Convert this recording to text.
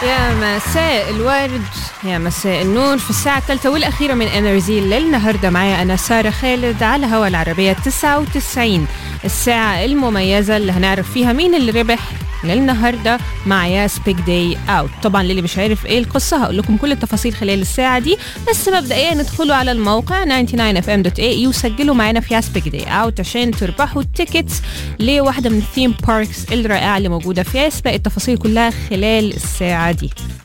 يا مساء الورد يا مساء النور في الساعة الثالثة والأخيرة من انرجي النهاردة معايا أنا سارة خالد على هوا العربية 99 الساعة المميزة اللي هنعرف فيها مين اللي ربح للنهارده مع ياس بيج داي اوت طبعا للي مش عارف ايه القصه هقول لكم كل التفاصيل خلال الساعه دي بس مبدئيا ادخلوا على الموقع 99fm.ae وسجلوا معانا في ياس بيج داي اوت عشان تربحوا التيكتس لواحده من الثيم باركس الرائعه اللي موجوده في ياس باقي التفاصيل كلها خلال الساعه دي